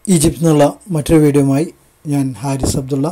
ഈജിപ്തിൽ നിന്നുള്ള മറ്റൊരു വീഡിയോയുമായി ഞാൻ ഹാരിസ് അബ്ദുള്ള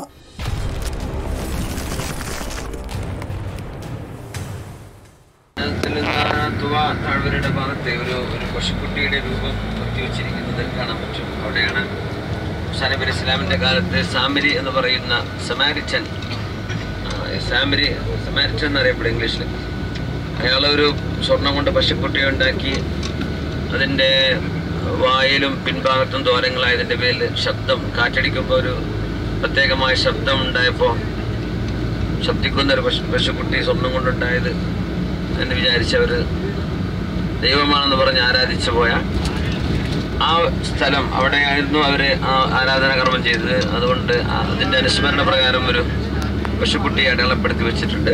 ത്തിൽ നിന്ന് തുവ താഴ്വരയുടെ ഭാഗത്തെ ഒരു ഒരു പശുക്കുട്ടിയുടെ രൂപം നിർത്തിവെച്ചിരിക്കുന്നത് കാണാൻ പറ്റും അവിടെയാണ് ഷാനബി ഇസ്ലാമിന്റെ കാലത്ത് സാമിരി എന്ന് പറയുന്ന സമാരിച്ചൻ ആ, സാമിരി സമാരിച്ചൻ എന്നറിയപ്പെടും ഇംഗ്ലീഷിൽ അയാൾ ഒരു സ്വർണം കൊണ്ട് പശുക്കുട്ടിയെ ഉണ്ടാക്കി അതിൻ്റെ വായിലും പിൻഭാഗത്തും ദ്വാരങ്ങളായതിൻ്റെ പേരിൽ ശബ്ദം കാറ്റടിക്കുമ്പോൾ ഒരു പ്രത്യേകമായ ശബ്ദം ഉണ്ടായപ്പോൾ ശബ്ദിക്കുന്ന ഒരു പശു പശുക്കുട്ടി സ്വർണം കൊണ്ടുണ്ടായത് എന്ന് വിചാരിച്ചവർ ദൈവമാണെന്ന് പറഞ്ഞ് ആരാധിച്ചു പോയ ആ സ്ഥലം അവിടെയായിരുന്നു അവർ ആരാധനാകർമ്മം ചെയ്തത് അതുകൊണ്ട് ആ- അതിൻ്റെ അനുസ്മരണ പ്രകാരം ഒരു പശുക്കുട്ടിയെ അടയാളപ്പെടുത്തി വെച്ചിട്ടുണ്ട്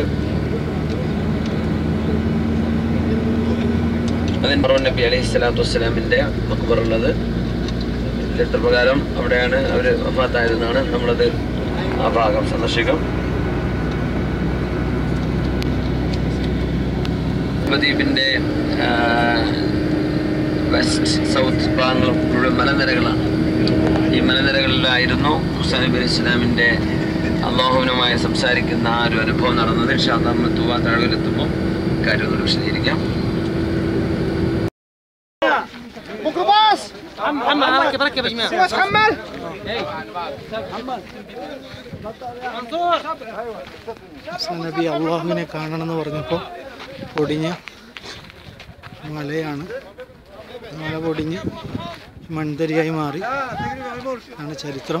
അതിന് മറവൻ നബി അലൈഹി സ്വലാത്തു വസ്സലാമിൻ്റെ മക്ബറുള്ളത് ചരിത്ര പ്രകാരം അവിടെയാണ് അവർ വഫാത്തായതെന്നാണ് നമ്മളത് ആ ഭാഗം സന്ദർശിക്കും ദ്വീപിൻ്റെ വെസ്റ്റ് സൗത്ത് ഭാഗങ്ങൾ മുഴുവൻ മലനിരകളാണ് ഈ മലനിരകളിലായിരുന്നു മുസാ നബി അലൈഹി ഇസ്ലാമിൻ്റെ അള്ളാഹുവിനുമായി സംസാരിക്കുന്ന ആ ഒരു അനുഭവം നടന്നത് ഷാദാമ തുവ താഴ്വരെത്തുമ്പോൾ കാര്യങ്ങൾ വിശദീകരിക്കാം ميكروباص محمد ركب ركب يا جماعه بس حمل നബി അള്ളാഹുവിനെ കാണണമെന്ന് പറഞ്ഞപ്പോൾ പൊടിഞ്ഞ മലയാണ് മല പൊടിഞ്ഞ് മൺതരിയായി മാറി ആണ് ചരിത്രം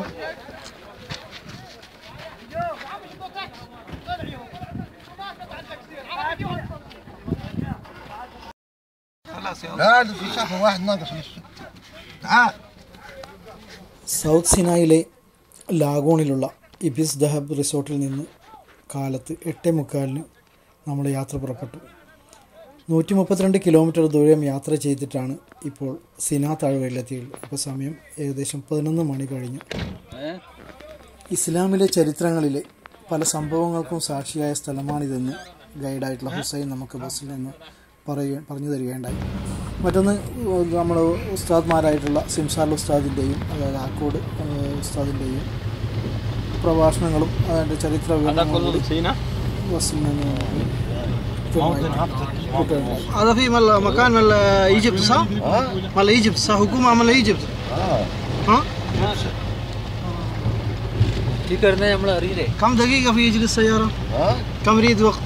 لا ده في سفر واحد ناقص نص تعال സൗത്ത് സിനായിലെ ലാഗോണിലുള്ള ഇബിസ് ദഹബ് റിസോർട്ടിൽ നിന്ന് കാലത്ത് എട്ടേ മുക്കാലിന് നമ്മൾ യാത്ര പുറപ്പെട്ടു നൂറ്റി മുപ്പത്തിരണ്ട് കിലോമീറ്റർ ദൂരം യാത്ര ചെയ്തിട്ടാണ് ഇപ്പോൾ സിനാ താഴ്വരയിലെത്തിയത് അപ്പോൾ സമയം ഏകദേശം പതിനൊന്ന് മണി കഴിഞ്ഞു ഇസ്ലാമിലെ ചരിത്രങ്ങളിലെ പല സംഭവങ്ങൾക്കും സാക്ഷിയായ സ്ഥലമാണിതെന്ന് ഗൈഡായിട്ടുള്ള ഹുസൈൻ നമുക്ക് ബസ്സിൽ നിന്ന് പറയുക പറഞ്ഞു തരികയുണ്ടായി മറ്റൊന്ന് നമ്മൾ ഉസ്താദ്മാരായിട്ടുള്ള സിംസാൽ ഉസ്താദിൻ്റെയും അതായത് ആക്കോട് ഏഹ്, ഉസ്താദിൻ്റെയും പ്രഭാഷണങ്ങളും അതിൻ്റെ ചരിത്ര വിവരണങ്ങളും കൂടി ബസ്സിൽ നിന്ന് കിട്ടുകയുണ്ടായി هذا في مال مكان مال ايجيبت صح؟ مال ايجيبت صح حكومه مال ايجيبت ها؟ كم دقيقة في يجري السيارة؟ ها كم يريد وقت؟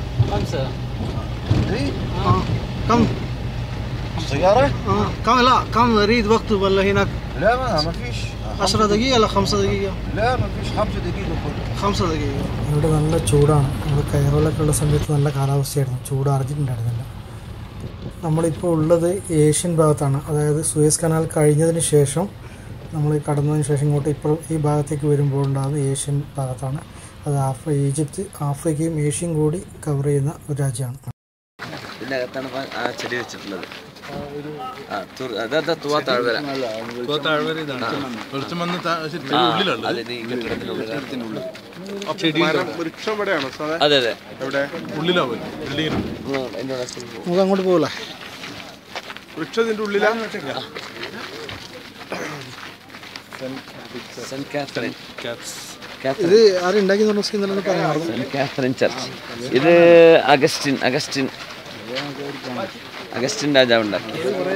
إيه؟ آه. كم؟ السيارة؟ آه. كم لا كم يريد وقت ولا هناك لا ما ما فيش 10 دقيقة ولا 5 دقيقة؟ لا ما فيش خمسة دقيقة كله 5 دقيقة ഇവിടെ നല്ല ചൂടാണ് നമ്മൾ കയറലൊക്കെ ഉള്ള സമയത്ത് നല്ല കാലാവസ്ഥയായിരുന്നു ചൂട് അറിഞ്ഞിട്ടുണ്ടായിരുന്നില്ല നമ്മളിപ്പോൾ ഉള്ളത് ഏഷ്യൻ ഭാഗത്താണ് അതായത് സൂയസ് കനാൽ കഴിഞ്ഞതിന് ശേഷം നമ്മൾ കടന്നതിന് ശേഷം ഇങ്ങോട്ട് ഇപ്പോൾ ഈ ഭാഗത്തേക്ക് വരുമ്പോൾ ഉണ്ടാകുന്നത് ഏഷ്യൻ ഭാഗത്താണ് അത് ആഫ്ര ഈജിപ്ത് ആഫ്രിക്കയും ഏഷ്യയും കൂടി കവർ ചെയ്യുന്ന ഒരു രാജ്യമാണ് ഇതിൻ്റെ അകത്താണ് ഇപ്പം ആ ചെടി വെച്ചിട്ടുള്ളത് ആ തുർ- അതാ തുവ താഴ്വര വെളിച്ചം വന്ന് താ- ശരി, ആ, ഉള്ളിലുണ്ട് അത് ഈ കെട്ടിടത്തിനുള്ളിൽ വൃക്ഷം എവിടെയാണോ സാറേ അതെ അതെ എവിടെ ഉള്ളിലാവും ബിൽഡിങ്ങിന് ഉം, അതിൻ്റെ ഉള്ളിൽ സ്ഥലം പോകും. നമുക്ക് അങ്ങോട്ട് പോകല വൃക്ഷത്തിന്റെ ഉള്ളിലാ സെന്റ് കാത്തറിൻ ഇത് കാത്തറിൻ ആരും ഉണ്ടാക്കി ഇന്നലെ പറയാറുണ്ട് സെന്റ് കാത്തറിൻ ചർച്ച് ഇത് അഗസ്റ്റിൻ അഗസ്റ്റിൻ അഗസ്റ്റിൻ രാജാവ് ഉണ്ടാക്കി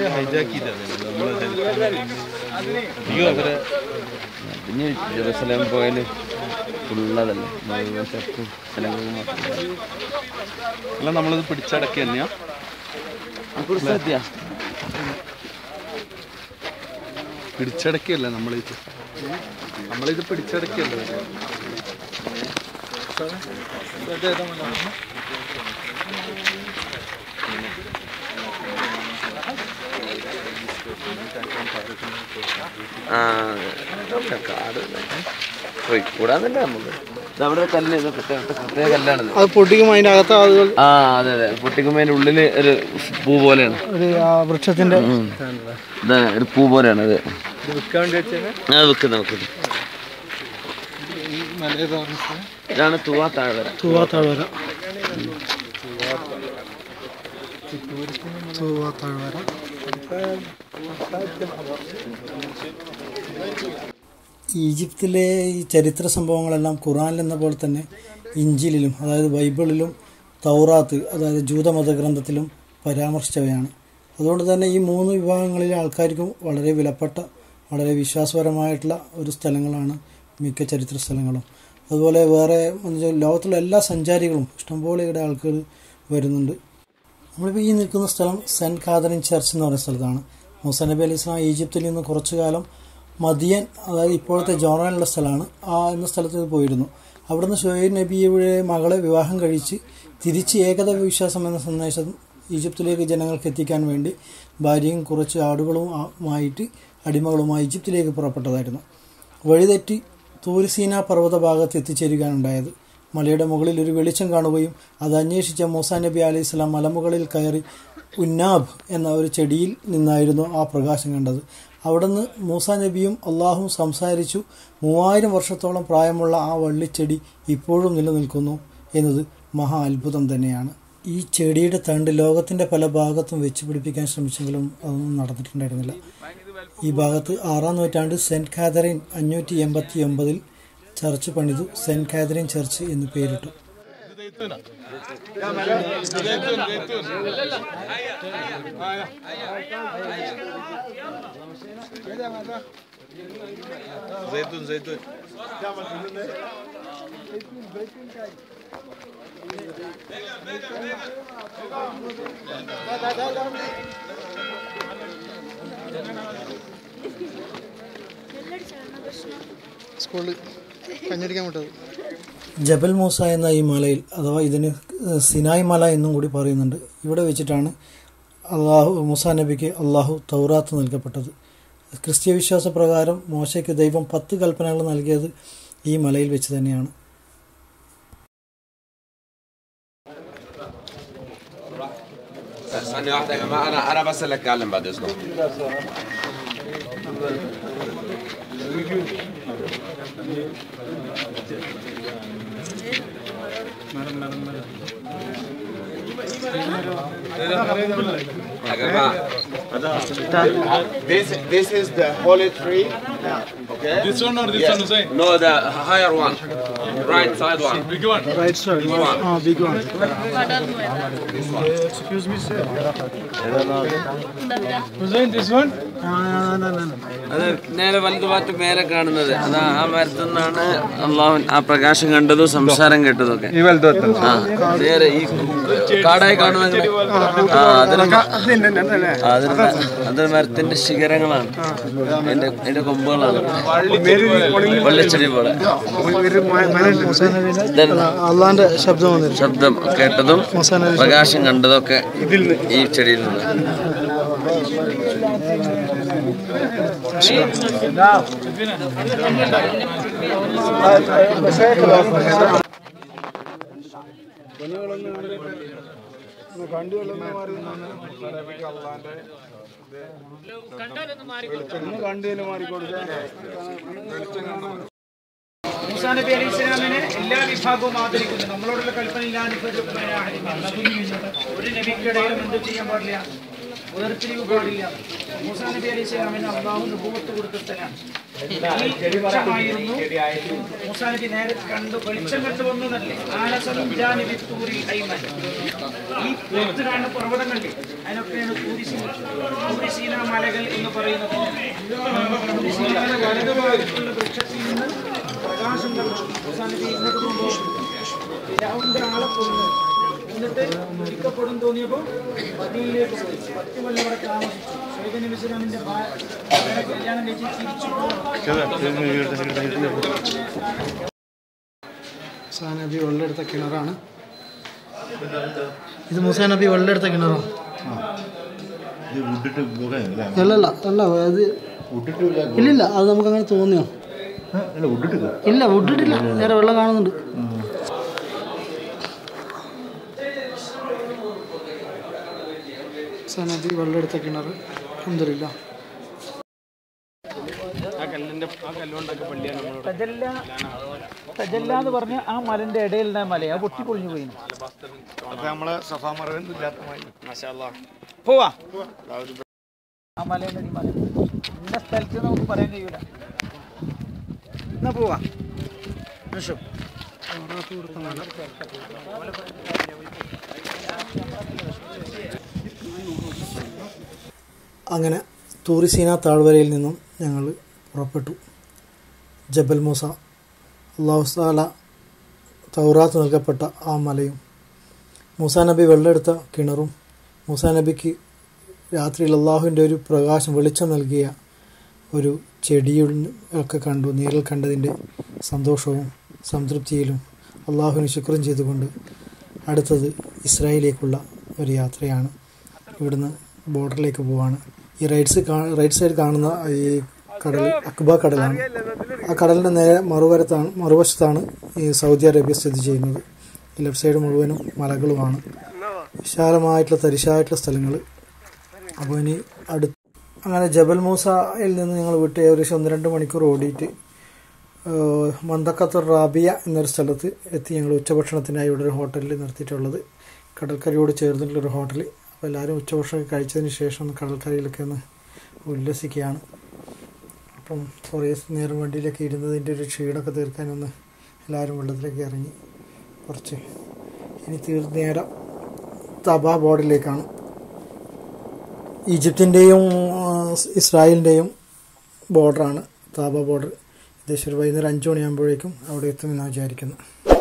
പിന്നെ ജെറുസലേം പോയാൽ ഫുള്ളതല്ലേ മുഴുവൻ ചർച്ചും സ്ഥലങ്ങളും മാത്രമേ അല്ല നമ്മളിത് പിടിച്ചടക്കി തന്നെയാ സദ്യ പിടിച്ചടക്കിയല്ലേ നമ്മളിത് നമ്മളിത് പിടിച്ചടക്കിയല്ലേ ആ ഇതൊക്കെ കാട് പോയി കൂടാന്നല്ലേ നമുക്ക് നമ്മുടെ കല്ല് ഇത് പ്രത്യേക പ്രത്യേക കല്ലാണിത് അത് പൊട്ടിക്കുമ്പോൾ അതിൻ്റെ അകത്ത് അത് ആ അതെ അതെ പൊട്ടിക്കുമ്പതിൻ്റെ ഉള്ളില് ഒരു പൂ പോലെയാണ് ഒരു ആ വൃക്ഷത്തിൻ്റെ ഇതാ ഒരു പൂ പോലെയാണ് അത് ആ വെക്കുന്ന വെക്കുന്നത് ഇതാണ് തുവാ താഴ്വര തൂവാത്താഴ്വര തൂവ താഴ്വര ഈജിപ്തിലെ ഈ ചരിത്ര സംഭവങ്ങളെല്ലാം ഖുറാനിൽ എന്ന പോലെ തന്നെ ഇഞ്ചിലിലും അതായത് ബൈബിളിലും തൗറാത്ത് അതായത് ജൂതമത ഗ്രന്ഥത്തിലും പരാമർശിച്ചവയാണ് അതുകൊണ്ട് തന്നെ ഈ മൂന്ന് വിഭാഗങ്ങളിലെ ആൾക്കാർക്കും വളരെ വിലപ്പെട്ട വളരെ വിശ്വാസപരമായിട്ടുള്ള ഒരു സ്ഥലങ്ങളാണ് മിക്ക ചരിത്ര സ്ഥലങ്ങളും അതുപോലെ വേറെ എന്ന് വെച്ചാൽ ലോകത്തിലെ എല്ലാ സഞ്ചാരികളും ഇഷ്ടംപോലെ ഇവിടെ ആൾക്കാർ വരുന്നുണ്ട് നമ്മളിപ്പോൾ ഈ നിൽക്കുന്ന സ്ഥലം സെൻറ്റ് കാതറിൻ ചർച്ച് എന്ന് പറയുന്ന സ്ഥലത്താണ് മൂസ നബി അലി ഇസ്ലാം ഈജിപ്തിൽ നിന്ന് കുറച്ചു കാലം മദിയൻ അതായത് ഇപ്പോഴത്തെ ജോർണാനുള്ള സ്ഥലമാണ് ആ എന്ന സ്ഥലത്ത് പോയിരുന്നു അവിടുന്ന് ഷുഹൈബ് നബിയുടെ മകളെ വിവാഹം കഴിച്ച് തിരിച്ച് ഏകത വിശ്വാസം എന്ന സന്ദേശം ഈജിപ്തിലേക്ക് ജനങ്ങൾക്ക് എത്തിക്കാൻ വേണ്ടി ഭാര്യയും കുറച്ച് ആടുകളുമായിട്ട് അടിമകളുമായി ഈജിപ്തിലേക്ക് പുറപ്പെട്ടതായിരുന്നു വഴിതെറ്റി തൂരിസീന പർവ്വത ഭാഗത്ത് എത്തിച്ചേരുകയാണുണ്ടായത് മലയുടെ മുകളിൽ ഒരു വെളിച്ചം കാണുകയും അത് അന്വേഷിച്ച മൂസാ നബി അലൈഹി സ്വലാം മലമുകളിൽ കയറി ഉന്നാബ് എന്ന ഒരു ചെടിയിൽ നിന്നായിരുന്നു ആ പ്രകാശം കണ്ടത് അവിടുന്ന് മൂസാ നബിയും അള്ളാഹും സംസാരിച്ചു മൂവായിരം വർഷത്തോളം പ്രായമുള്ള ആ വള്ളിച്ചെടി ഇപ്പോഴും നിലനിൽക്കുന്നു എന്നത് മഹാ അത്ഭുതം തന്നെയാണ് ഈ ചെടിയുടെ തണ്ട് ലോകത്തിന്റെ പല ഭാഗത്തും വെച്ച് പിടിപ്പിക്കാൻ ശ്രമിച്ചെങ്കിലും അതൊന്നും നടന്നിട്ടുണ്ടായിരുന്നില്ല ഈ ഭാഗത്ത് ആറാം നൂറ്റാണ്ട് സെന്റ് കാതറിൻ അഞ്ഞൂറ്റി എൺപത്തി ഒമ്പതിൽ ചർച്ച് പണിതു സെന്റ് കാതറിൻ ചർച്ച് എന്ന് പേരിട്ടു زيتون زيتون സ്കൂളിൽ കഞ്ഞടിക്കാൻ വിട്ടത് ജബൽ മൂസ എന്ന ഈ മലയിൽ അഥവാ ഇതിന് സിനായ് മല എന്നും കൂടി പറയുന്നുണ്ട് ഇവിടെ വെച്ചിട്ടാണ് അള്ളാഹു മൂസാ നബിക്ക് അള്ളാഹു തൗറാത്ത് നൽകപ്പെട്ടത് ക്രിസ്ത്യ വിശ്വാസ പ്രകാരം മോശയ്ക്ക് ദൈവം പത്ത് കൽപ്പനകൾ നൽകിയത് ഈ മലയിൽ വെച്ച് തന്നെയാണ് ثانية واحدة يا جماعة أنا أنا بس اللي أتكلم بعد إذنك يا جماعة This, this is the holy tree. Okay. This one or this one, Hussein? No, the higher one. Right side one. Big one. Right side ആ big one Hussein, this one? അത് നേരെ വലതുഭാഗത്ത് മേലെ കാണുന്നത് അതാ ആ മരത്തിൽ നിന്നാണ് അള്ളാഹു ആ പ്രകാശം കണ്ടതും സംസാരം കേട്ടതും ഒക്കെ ആ നേരെ ഈ കാടായി കാണുന്നത് ആ അതിന് മ- ആ, അതിന് മ- അതൊരു മരത്തിന്റെ ശിഖരങ്ങളാണ് അതിന്റെ അതിന്റെ കൊമ്പുകളാണ് വെള്ളച്ചെടി പോലെ ഇതന്നെ അള്ളാന്റെ ശബ്ദം വന്നിരുന്നു ശബ്ദം കേട്ടതും പ്രകാശം കണ്ടതൊക്കെ ഈ ചെടിയിൽ നിന്ന് മൂസാ നബി അലൈഹി ഇസ്ലാമിനെ എല്ലാ വിഭാഗവും ആദരിക്കുന്നു നമ്മളോടുള്ള കൽപ്പനയിലാണ് ഒരു നബിക്കിടയിലും എന്ത് ചെയ്യാൻ പാടില്ല വേർതിരിവ് പാടില്ല മൂസാ നബി അലൈഹി ഇസ്ലാമിന് അള്ളാഹു നുപൂവത്ത് കൊടുത്തിട്ടാണ് ഈ വൃക്ഷമായിരുന്നു മൂസാ നബി നേരെ കണ്ടു വെളിച്ചം കണ്ടു വന്നു തന്നെ ആലസനും ജാനിബി തൂരി ഐമൻ ഈ പുറത്ത് കാണുന്ന പർവ്വതങ്ങളിൽ അതിനൊക്കെയാണ് തൂരിസീന തൂരിസീന മലകൾ എന്ന് പറയുന്നത് തൂരിസീനയുടെ വലതുഭാഗത്തുള്ള വൃക്ഷത്തിൽ നിന്ന് പ്രകാശം കണ്ടു മൂസാ നബി ഇങ്ങോട്ട് കൊണ്ടുപോകും ഫിരൗന്റെ ആളെ കൊന്നു എന്നിട്ട് ഒരിക്കപ്പെടും തോന്നിയപ്പോൾ പതിയിലേക്ക് പോയി പത്ത് കൊല്ലം അവിടെ താമസിച്ചു ഷൈബ് നബി ഇസ്ലാമിന്റെ ഭാര്യ കല്യാണം കഴിച്ച് തിരിച്ചു മൂസാ നബി വെള്ളമെടുത്ത കിണറാണ് ഇത് മൂസാ നബി വെള്ളമെടുത്ത കിണറാണ് അല്ലല്ല അല്ല അത് ഇല്ലില്ല അത് നമുക്ക് അങ്ങനെ തോന്നിയോ ഇല്ല വിട്ടിട്ടില്ല നേരെ വെള്ളം കാണുന്നുണ്ട് മൂസാ നബി വെള്ളമെടുത്ത കിണർ അന്തരില്ല ആ കല്ലിന്റെ തജല്ല തജല്ല എന്ന് പറഞ്ഞ ആ മലന്റെ ഇടയിലുള്ള മലയാ പൊട്ടി പൊളിഞ്ഞു പോയി പോവാ ആ മലയുടെ അടി മല ഇന്ന സ്ഥലത്ത് നമുക്ക് പറയാൻ കഴിയൂല എന്നാ പോവാ നിമിഷം അങ്ങനെ തൂറിസീന താഴ്വരയിൽ നിന്നും ഞങ്ങൾ പുറപ്പെട്ടു ജബൽ മൂസ അള്ളാഹുസാല തൗറാത്ത് നൽകപ്പെട്ട ആ മലയും മൂസാ നബി വെള്ളമെടുത്ത കിണറും മൂസാ നബിക്ക് രാത്രിയിൽ അള്ളാഹുവിൻ്റെ ഒരു പ്രകാശം വെളിച്ചം നൽകിയ ഒരു ചെടിയും ഒക്കെ കണ്ടു നേരിൽ കണ്ടതിൻ്റെ സന്തോഷവും സംതൃപ്തിയിലും അള്ളാഹുവിന് ശുക്രം ചെയ്തുകൊണ്ട് അടുത്തത് ഇസ്രായേലിലേക്കുള്ള ഒരു യാത്രയാണ് ഇവിടുന്ന് ബോർഡറിലേക്ക് പോവാണ് ഈ റൈറ്റ് സൈഡ് റൈറ്റ് സൈഡ് കാണുന്ന ഈ കടൽ അക്ബ കടലാണ് ആ കടലിൻ്റെ നേരെ മറുവരത്താണ് മറുവശത്താണ് ഈ സൗദി അറേബ്യ സ്ഥിതി ചെയ്യുന്നത് ഈ ലെഫ്റ്റ് സൈഡ് മുഴുവനും മലകളുമാണ് വിശാലമായിട്ടുള്ള തരിശായിട്ടുള്ള സ്ഥലങ്ങൾ അപ്പോൾ ഇനി അടുത്ത് അങ്ങനെ ജബൽ മൂസയിൽ നിന്ന് ഞങ്ങൾ വിട്ട് ഏകദേശം ഒന്ന് രണ്ട് മണിക്കൂർ ഓടിയിട്ട് ഏഹ്, മന്തക്കത്തൂർ റാബിയ എന്നൊരു സ്ഥലത്ത് എത്തി ഞങ്ങൾ ഉച്ചഭക്ഷണത്തിനായി ഇവിടെ ഒരു ഹോട്ടലിൽ നിർത്തിയിട്ടുള്ളത് കടൽക്കരയോട് ചേർന്നിട്ടുള്ളൊരു ഹോട്ടൽ അപ്പോൾ എല്ലാവരും ഉച്ചഭക്ഷണം കഴിച്ചതിന് ശേഷം ഒന്ന് കടൽക്കരയിലൊക്കെ ഒന്ന് ഉല്ലസിക്കുകയാണ് അപ്പം കുറേ നേരം വണ്ടിയിലൊക്കെ ഇരുന്നതിൻ്റെ ഒരു ക്ഷീണമൊക്കെ തീർക്കാനൊന്ന് എല്ലാവരും വെള്ളത്തിലേക്ക് ഇറങ്ങി കുറച്ച് ഇനി തീർ നേരം തബാ ബോർഡിലേക്കാണ് ഈജിപ്തിൻ്റെയും ഇസ്രായേലിൻ്റെയും ബോർഡറാണ് താബ ബോർഡർ ഏകദേശം ഒരു വൈകുന്നേരം അഞ്ച് മണിയാകുമ്പോഴേക്കും അവിടെ എത്തുമെന്നാണ് വിചാരിക്കുന്നത്